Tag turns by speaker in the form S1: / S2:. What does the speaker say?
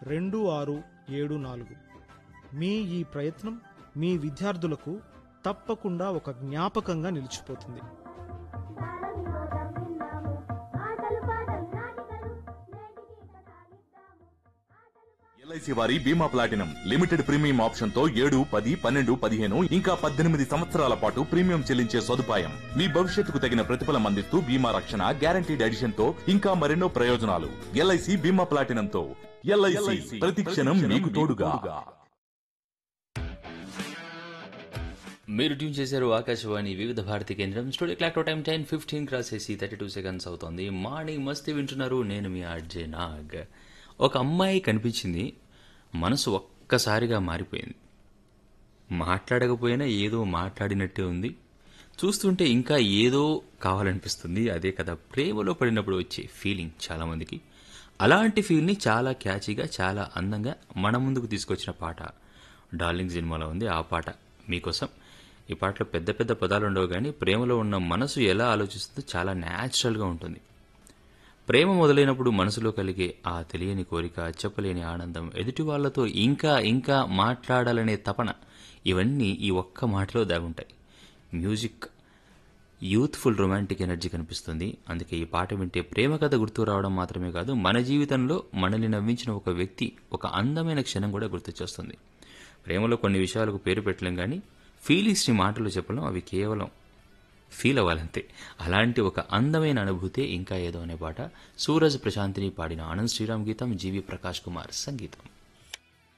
S1: రెండు ఆరు ఏడు నాలుగు మీ ఈ ప్రయత్నం మీ విద్యార్థులకు తప్పకుండా ఒక జ్ఞాపకంగా నిలిచిపోతుంది
S2: బాలవినోదం విన్నాము ఆటలు పాటలు నాటికలు నేటికి కథ ఆలిద్దాము ఆటలు
S3: ఎల్ఐసి వారి బీమా ప్లాటినం లిమిటెడ్ ప్రీమియం ఆప్షన్ తో ఏడు పది పన్నెండు పదిహేను ఇంకా పద్దెనిమిది సంవత్సరాల పాటు ప్రీమియం చెల్లించే సదుపాయం మీ భవిష్యత్తుకు తగిన ప్రతిఫలం అందిస్తూ బీమా రక్షణ గ్యారంటీడ్ ఎడిషన్ తో ఇంకా మరెన్నో ప్రయోజనాలు ఎల్ఐసి బీమా ప్లాటినం తో ఎల్ఐసి ప్రతి క్షణం మీకు తోడుగా
S4: మీరు ట్యూన్ చేశారు ఆకాశవాణి వివిధ భారతి కేంద్రం studio clock time ten fifteen cross చేసి థర్టీ టూ సెకండ్స్ అవుతోంది మార్నింగ్ మస్తీ వింటున్నారు నేను మీ ఆర్జే నాగ్ ఒక అమ్మాయి కనిపించింది మనసు ఒక్కసారిగా మారిపోయింది మాట్లాడకపోయినా ఏదో మాట్లాడినట్టే ఉంది చూస్తుంటే ఇంకా ఏదో కావాలనిపిస్తుంది అదే కదా ప్రేమలో పడినప్పుడు వచ్చే ఫీలింగ్ చాలామందికి అలాంటి ఫీల్ని చాలా క్యాచీగా చాలా అందంగా మన ముందుకు తీసుకొచ్చిన పాట డార్లింగ్ సినిమాలో ఉంది ఆ పాట మీకోసం ఈ పాటలో పెద్ద పెద్ద పదాలు ఉండవు కానీ ప్రేమలో ఉన్న మనసు ఎలా ఆలోచిస్తుందో చాలా న్యాచురల్గా ఉంటుంది ప్రేమ మొదలైనప్పుడు మనసులో కలిగే ఆ తెలియని కోరిక చెప్పలేని ఆనందం ఎదుటి వాళ్ళతో ఇంకా ఇంకా మాట్లాడాలనే తపన ఇవన్నీ ఈ ఒక్క మాటలో దాగుంటాయి మ్యూజిక్ యూత్ఫుల్ రొమాంటిక్ ఎనర్జీ కనిపిస్తుంది అందుకే ఈ పాట వింటే ప్రేమ కథ గుర్తు రావడం మాత్రమే కాదు మన జీవితంలో మనల్ని నవ్వించిన ఒక వ్యక్తి ఒక అందమైన క్షణం కూడా గుర్తొచ్చేస్తుంది ప్రేమలో కొన్ని విషయాలకు పేరు పెట్టలేం కానీ ఫీలింగ్స్ని మాటలు చెప్పడం అవి కేవలం ఫీల్ అవ్వాలంతే అలాంటి ఒక అందమైన అనుభూతే ఇంకా ఏదో అనే పాట సూరజ్ ప్రశాంతిని పాడిన ఆనంద్ శ్రీరామ్ గీతం జీవి ప్రకాష్ కుమార్ సంగీతం